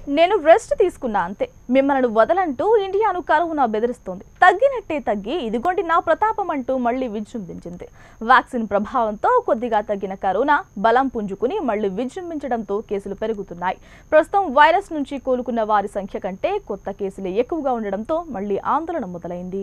నేను రెస్ట్ తీసుకున్నా అంతే మిమ్మల్ని వదలంటూ ఇండియాను కరోనా బెదిరిస్తోంది తగ్గినట్టే తగ్గి ఇదిగోండి నా ప్రతాపం అంటూ మళ్ళీ విజృంభించింది వ్యాక్సిన్ ప్రభావంతో కొద్దిగా తగ్గిన కరోనా బలం పుంజుకుని మళ్ళీ విజృంభించడంతో కేసులు పెరుగుతున్నాయి ప్రస్తుతం వైరస్ నుంచి కోలుకున్న వారి సంఖ్య కంటే కొత్త కేసులే ఎక్కువగా ఉండడంతో మళ్ళీ ఆందోళన మొదలైంది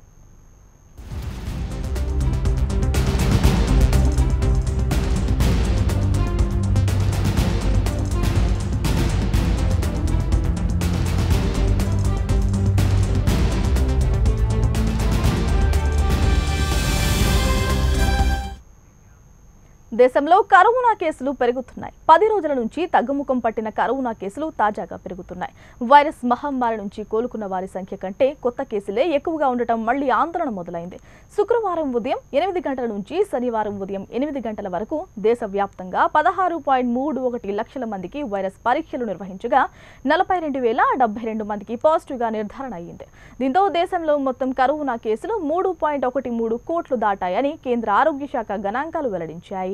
దేశంలో కరోనా కేసులు పెరుగుతున్నాయి పది రోజుల నుంచి తగ్గుముఖం పట్టిన కరోనా కేసులు తాజాగా పెరుగుతున్నాయి వైరస్ మహమ్మారి నుంచి కోలుకున్న వారి సంఖ్య కంటే కొత్త కేసులే ఎక్కువగా ఉండటం మళ్లీ ఆందోళన మొదలైంది శుక్రవారం ఉదయం ఎనిమిది గంటల నుంచి శనివారం ఉదయం ఎనిమిది గంటల వరకు దేశవ్యాప్తంగా పదహారు పాయింట్ మూడు ఒకటి లక్షల మందికి వైరస్ పరీక్షలు నిర్వహించగా నలభై రెండు వేల డెబ్బై రెండు మందికి పాజిటివ్గా నిర్ధారణ అయ్యింది దీంతో దేశంలో మొత్తం కరోనా కేసులు మూడు పాయింట్ ఒకటి మూడు కోట్లు దాటాయని కేంద్ర ఆరోగ్య శాఖ గణాంకాలు వెల్లడించాయి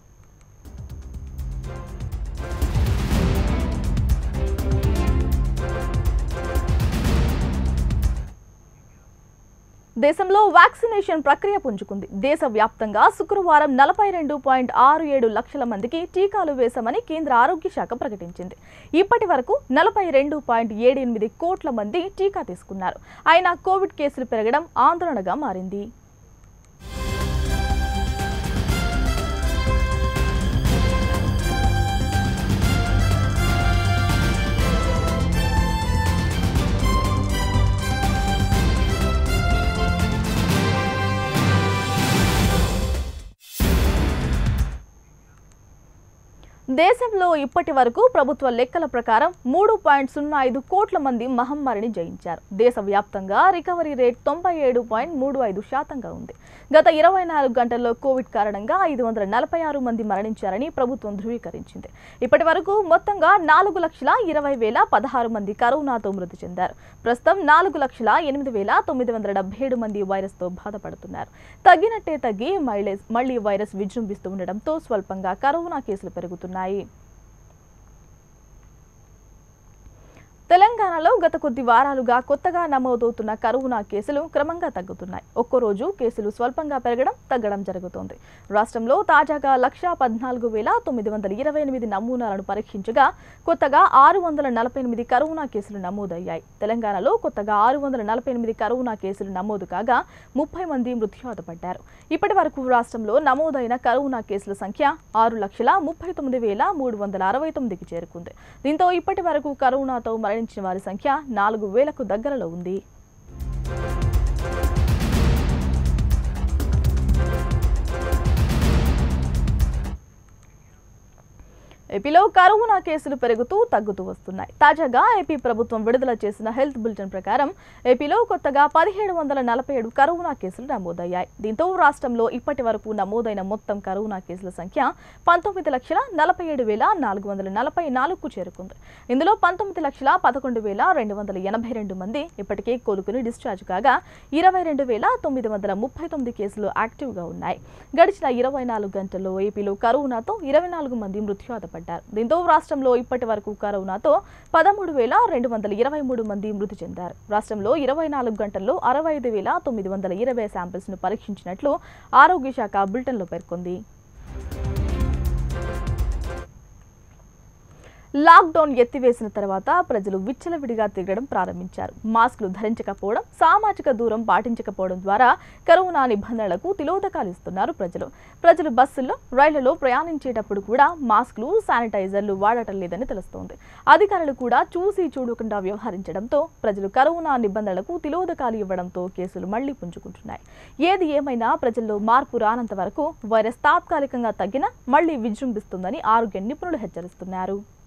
దేశంలో వ్యాక్సినేషన్ ప్రక్రియ పుంజుకుంది దేశవ్యాప్తంగా శుక్రవారం నలభై రెండు పాయింట్ ఆరు ఏడు లక్షల మందికి టీకాలు వేశామని కేంద్ర ఆరోగ్య శాఖ ప్రకటించింది ఇప్పటి వరకు నలభై రెండు పాయింట్ ఏడు ఎనిమిది కోట్ల మంది టీకా తీసుకున్నారు అయినా కోవిడ్ కేసులు పెరగడం ఆందోళనగా మారింది దేశంలో ఇప్పటి వరకు ప్రభుత్వ లెక్కల ప్రకారం మూడు పాయింట్ సున్నా ఐదు కోట్ల మంది మహమ్మారిని జయించారు దేశవ్యాప్తంగా రికవరీ రేట్ తొంభై ఏడు పాయింట్ మూడు ఐదు శాతంగా ఉంది గత ఇరవై నాలుగు గంటల్లో కోవిడ్ కారణంగా ఐదు వందల నలభై ఆరు మంది మరణించారని ప్రభుత్వం ధృవీకరించింది ఇప్పటి వరకు మొత్తంగా నాలుగు లక్షల ఇరవై వేల పదహారు మంది కరోనాతో మృతి చెందారు ప్రస్తుతం నాలుగు లక్షల ఎనిమిది వేల తొమ్మిది వందల డెబ్బై ఏడు మంది వైరస్తో బాధపడుతున్నారు తగ్గినట్టే తగ్గి మైలేజ్ మళ్లీ వైరస్ విజృంభిస్తూ ఉండడంతో స్వల్పంగా కరోనా కేసులు పెరుగుతున్నాయి తెలంగాణలో గత కొద్ది వారాలుగా కొత్తగా నమోదవుతున్న కరోనా కేసులు క్రమంగా తగ్గుతున్నాయి ఒక్కో రోజు కేసులు స్వల్పంగా పెరగడం తగ్గడం జరుగుతోంది రాష్ట్రంలో తాజాగా లక్షా పద్నాలుగు వేల తొమ్మిది వందల ఇరవై ఎనిమిది నమూనాలను పరీక్షించగా కొత్తగా ఆరు వందల నలభై ఎనిమిది కరోనా కేసులు నమోదయ్యాయి తెలంగాణలో కొత్తగా ఆరు వందల నలభై ఎనిమిది కరోనా కేసులు నమోదు కాగా ముప్పై మంది మృత్యువాత పడ్డారు ఇప్పటి వరకు రాష్ట్రంలో నమోదైన కరోనా కేసుల సంఖ్య ఆరు లక్షల ముప్పై తొమ్మిది వేల మూడు వందల అరవై తొమ్మిదికి చేరుకుంది దీంతో ఇప్పటి వరకు కరోనాతో మరణించిన వారి సంఖ్య నాలుగు వేలకు దగ్గరలో ఉంది ఏపీలో కరోనా కేసులు పెరుగుతూ తగ్గుతూ వస్తున్నాయి తాజాగా ఏపీ ప్రభుత్వం విడుదల చేసిన హెల్త్ బులెటిన్ ప్రకారం ఏపీలో కొత్తగా పదిహేడు వందల నలభై ఏడు కరోనా కేసులు నమోదయ్యాయి దీంతో రాష్ట్రంలో ఇప్పటి వరకు నమోదైన మొత్తం కరోనా కేసుల సంఖ్య పంతొమ్మిది లక్షల నలభై ఏడు వేల నాలుగు వందల నలభై నాలుగుకు చేరుకుంది ఇందులో పంతొమ్మిది లక్షల పదకొండు వేల రెండు వందల ఎనభై రెండు మంది ఇప్పటికే కోలుకుని డిశ్చార్జ్ కాగా ఇరవై రెండు వేల తొమ్మిది వందల ముప్పై తొమ్మిది కేసులు యాక్టివ్గా ఉన్నాయి గడిచిన ఇరవై నాలుగు గంటల్లో ఏపీలో కరోనాతో ఇరవై నాలుగు మంది మృత్యువాత పడ్డారు దీంతో రాష్ట్రంలో ఇప్పటి వరకు కరోనాతో పదమూడు వేల రెండు వందల ఇరవై మూడు మంది మృతి చెందారు రాష్ట్రంలో ఇరవై నాలుగు గంటల్లో అరవై ఐదు వేల తొమ్మిది వందల ఇరవై శాంపిల్స్ ను పరీక్షించినట్లు ఆరోగ్య శాఖ బులెటిన్లో పేర్కొంది లాక్డౌన్ ఎత్తివేసిన తర్వాత ప్రజలు విచ్చలవిడిగా తిరగడం ప్రారంభించారు మాస్కులు ధరించకపోవడం సామాజిక దూరం పాటించకపోవడం ద్వారా కరోనా నిబంధనలకు తిలోదకాలు ఇస్తున్నారు ప్రజలు ప్రజలు బస్సుల్లో రైళ్లలో ప్రయాణించేటప్పుడు కూడా మాస్కులు శానిటైజర్లు వాడటం లేదని తెలుస్తోంది అధికారులు కూడా చూసి చూడకుండా వ్యవహరించడంతో ప్రజలు కరోనా నిబంధనలకు తిలోదకాలు ఇవ్వడంతో కేసులు మళ్లీ పుంజుకుంటున్నాయి ఏది ఏమైనా ప్రజల్లో మార్పు రానంత వరకు వైరస్ తాత్కాలికంగా తగ్గినా మళ్లీ విజృంభిస్తుందని ఆరోగ్య నిపుణులు హెచ్చరిస్తున్నారు